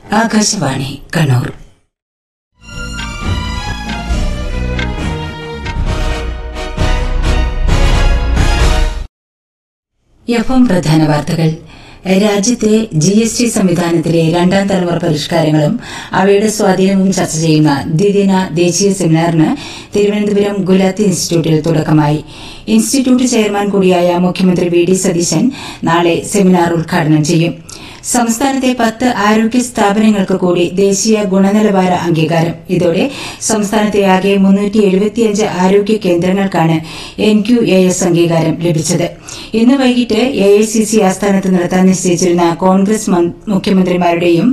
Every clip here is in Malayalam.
ആകാശവാണി കണ്ണൂർ എഫ്എം പ്രധാന വാർത്തകൾ രാജ്യത്തെ ജി എസ് ടി സംവിധാനത്തിലെ രണ്ടാം തലമുറ പരിഷ്കാരങ്ങളും അവയുടെ സ്വാധീനവും ചർച്ച ചെയ്യുന്ന ദ്വിദിന ദേശീയ സെമിനാറിന് തിരുവനന്തപുരം ഗുലാത്തി ഇൻസ്റ്റിറ്റ്യൂട്ടിൽ തുടക്കമായി ഇൻസ്റ്റിറ്റ്യൂട്ട് ചെയർമാൻ കൂടിയായ മുഖ്യമന്ത്രി വി ഡി സതീശൻ നാളെ സെമിനാർ ഉദ്ഘാടനം ചെയ്യും സംസ്ഥാനത്തെ പത്ത് ആരോഗ്യ സ്ഥാപനങ്ങൾക്ക് കൂടി ദേശീയ ഗുണനിലവാര അംഗീകാരം ഇതോടെ സംസ്ഥാനത്തെ ആകെ മുന്നൂറ്റി എഴുപത്തിയഞ്ച് ആരോഗ്യ കേന്ദ്രങ്ങൾക്കാണ് എൻ ക്യു എ എസ് അംഗീകാരം ലഭിച്ചത് ഇന്ന് വൈകിട്ട് എ ഐ സി സി ആസ്ഥാനത്ത് നടത്താൻ നിശ്ചയിച്ചിരുന്ന കോൺഗ്രസ് മൻ- മുഖ്യമന്ത്രിമാരുടെയും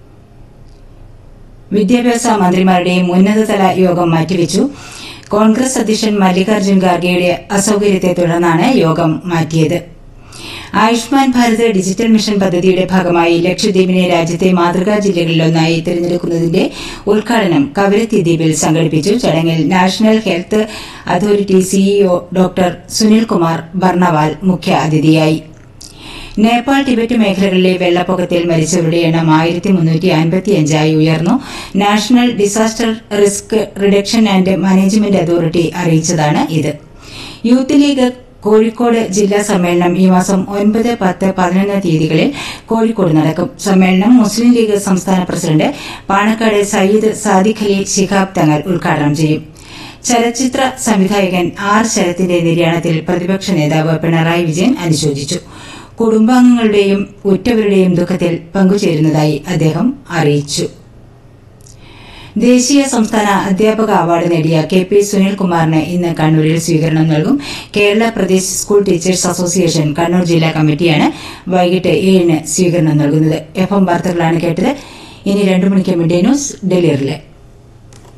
വിദ്യാഭ്യാസ മന്ത്രിമാരുടെയും ഉന്നതതല യോഗം മാറ്റിവെച്ചു കോൺഗ്രസ് അധ്യക്ഷൻ മല്ലികാർജ്ജുൻ ഖാർഗെയുടെ അസൌകര്യത്തെ തുടർന്നാണ് യോഗം മാറ്റിയത് ആയുഷ്മാൻ ഭാരത് ഡിജിറ്റൽ മിഷൻ പദ്ധതിയുടെ ഭാഗമായി ലക്ഷദ്വീപിനെ രാജ്യത്തെ മാതൃകാ ജില്ലകളിലൊന്നായി തിരഞ്ഞെടുക്കുന്നതിന്റെ ഉദ്ഘാടനം കവരത്തി ദ്വീപിൽ സംഘടിപ്പിച്ചു ചടങ്ങിൽ national health authority CEO doctor Sunilkumar Barnwal മുഖ്യ അതിഥിയായി നേപ്പാൾ ടിബറ്റ് മേഖലകളിലെ വെള്ളപ്പൊക്കത്തിൽ മരിച്ചവരുടെ എണ്ണം ആയിരത്തി മുന്നൂറ്റി അൻപത്തിയഞ്ചായി ഉയർന്നു national disaster risk reduction and management authority അറിയിച്ചതാണ് ഇത് യൂത്ത് ലീഗ് കോഴിക്കോട് ജില്ലാ സമ്മേളനം ഈ മാസം ഒൻപത് പത്ത് പതിനൊന്ന് തീയതികളിൽ കോഴിക്കോട് നടക്കും സമ്മേളനം മുസ്ലിം ലീഗ് സംസ്ഥാന പ്രസിഡന്റ് പാണക്കാട് സയ്യിദ് സാദിഖ് അലി ശിഹാബ് തങ്ങൾ ഉദ്ഘാടനം ചെയ്യും ചലച്ചിത്ര സംവിധായകൻ ആർ ശരത്തിന്റെ നിര്യാണത്തിൽ പ്രതിപക്ഷ നേതാവ് പിണറായി വിജയൻ അനുശോചിച്ചു കുടുംബാംഗങ്ങളുടെയും ഉറ്റവരുടെയും ദുഃഖത്തിൽ പങ്കുചേരുന്നതായി അദ്ദേഹം അറിയിച്ചു ദേശീയ സംസ്ഥാന അധ്യാപക അവാർഡ് നേടിയ കെ പി സുനിൽകുമാറിന് ഇന്ന് കണ്ണൂരിൽ സ്വീകരണം നൽകും Kerala Pradesh school teachers association Kannur ജില്ലാ കമ്മിറ്റിയാണ് വൈകിട്ട് ഏഴിന് സ്വീകരണം നൽകുന്നത് എഫ് എം വാർത്തകളാണ് കേട്ടത് ഇനി രണ്ടു മണിക്ക് മിഡേ ന്യൂസ് ഡൽഹിയിലെ